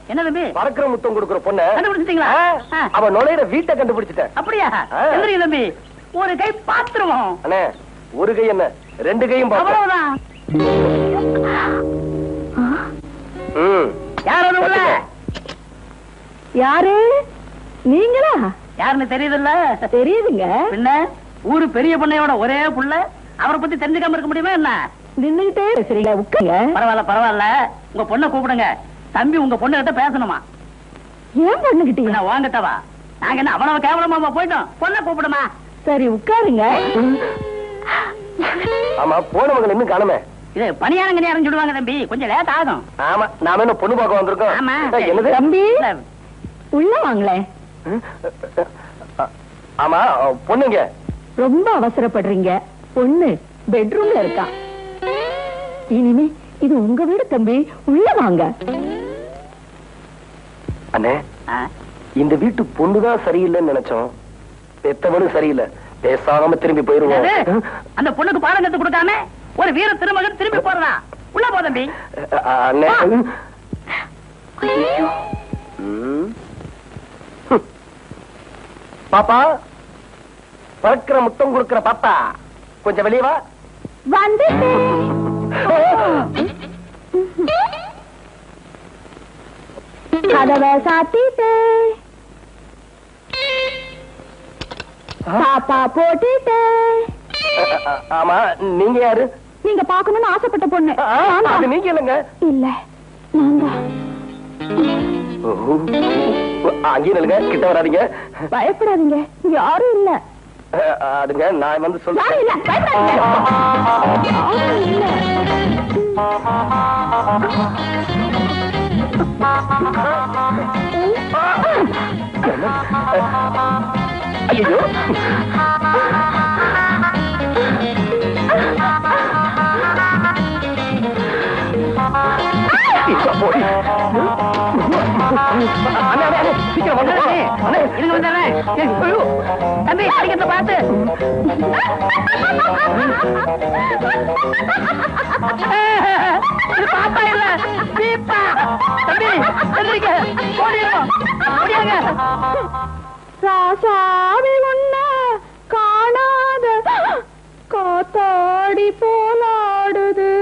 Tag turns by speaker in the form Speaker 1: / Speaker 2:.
Speaker 1: என்ன தம்பி
Speaker 2: பறக்கிற முத்தம் கொடுக்கிற பொண்ண
Speaker 1: கண்டுபிடிச்சிட்டீங்களா ஆ.
Speaker 2: அவ நுழையிற வீட்டை கண்டுபிடிச்சிட்டேன்
Speaker 1: அப்படியா
Speaker 2: ஆ.
Speaker 1: எந்திரிங்க தம்பி ஒரு கை பாத்துருவோம்
Speaker 2: அண்ணே ஒரு கை என்ன ரெண்டு கையும் பார்த்தேன்
Speaker 1: அவ்வளவுதான்
Speaker 2: ம்.
Speaker 1: யார் அது உள்ள
Speaker 3: யாரு நீங்களா
Speaker 1: யாருன்னு தெரியுதுல்ல
Speaker 3: தெரியுதுங்க
Speaker 1: பின்ன ஊரு பெரிய பொண்ணையோட ஒரே புள்ள அவரை பத்தி தெரிஞ்சுக்காம இருக்க முடியுமா என்ன
Speaker 3: நின்னுகிட்டே பேசுறீங்க உட்காருங்க
Speaker 1: பரவாயில்ல பரவாயில்ல உங்க பொண்ணை கூப்பிடுங்க தம்பி உங்க பொண்ணு கிட்ட பேசணுமா
Speaker 3: ஏன் பண்ணுகிட்டீங்க
Speaker 1: பின்ன வாங்கிட்டவா நாங்க என்ன அவ்வளவு கேவலமாமா போயிட்டோம் பொண்ணை கூப்பிடுமா
Speaker 3: சரி உட்காருங்க
Speaker 2: ஆமா போனவங்க இன்னும் காணுமே
Speaker 1: இது பணியாரங்க நேரம் சொல்லுவாங்க தம்பி கொஞ்சம் லேட் ஆகும்
Speaker 2: ஆமா நாம என்ன பொண்ணு பார்க்க வந்திருக்கோம்
Speaker 1: ஆமா
Speaker 2: ஏய், என்னது
Speaker 3: தம்பி
Speaker 1: இல்ல,
Speaker 3: உள்ள வாங்களேன்
Speaker 2: ஆமா பொண்ணுங்க
Speaker 3: ரொம்ப அவசரப்படுறீங்க பொண்ணு பெட்ரூம்ல இருக்கா இனிமே இது உங்க வீடு தம்பி உள்ள வாங்க
Speaker 2: அண்ணே
Speaker 1: ஆ,
Speaker 2: இந்த வீட்டு பொண்ணுதான் சரியில்லைன்னு நினைச்சோம் பெத்தவனும் சரியில்லை பேசாம திரும்பி போயிருவோம்
Speaker 1: என்னது? அந்த பொண்ணுக்கு பாடம் கத்து கொடுக்காம ஒரு வீர திருமகன் திரும்பி போறதா உள்ள போ தம்பி
Speaker 2: அண்ணே
Speaker 1: வா.
Speaker 2: ம். ஹம். பாப்பா பறக்கிற முத்தம் கொடுக்கிற பாப்பா கொஞ்சம் வெளியே வா
Speaker 3: கதவை சாத்திட்டு பாப்பா போட்டுட்டு
Speaker 2: ஆமா நீங்க யாரு
Speaker 3: நீங்க பாக்கணும்னு ஆசைப்பட்ட பொண்ணு
Speaker 2: ஆ, அது நீங்க இல்லைங்க
Speaker 3: இல்ல நான் தான்
Speaker 2: அங்கேயும் இல்லைங்க கிட்ட வராதீங்க
Speaker 3: பயப்படாதீங்க யாரும் இல்ல
Speaker 2: அஹ், அதுங்க நான் வந்து
Speaker 3: யாரும் இல்ல
Speaker 2: சொல்றேன்
Speaker 3: பயப்படாதீங்க யாரும் இல்ல
Speaker 2: ஐயோ போடி அண்ணே, அண்ணே, அண்ணே, சீக்கிரம் வாங்க,
Speaker 1: அண்ணே,
Speaker 2: அண்ணே.
Speaker 1: இருங்க வந்துடுறேன். ஏய், ஐயோ. தம்பி அடிக்கிறத பார்த்து இது பாப்பா இல்ல பீப்பா தம்பி எந்திரிக்க ஓடிடுவோம் ஓடியாங்க
Speaker 3: ராசாவி உன்ன காணாத காத்தாடி போலாடுது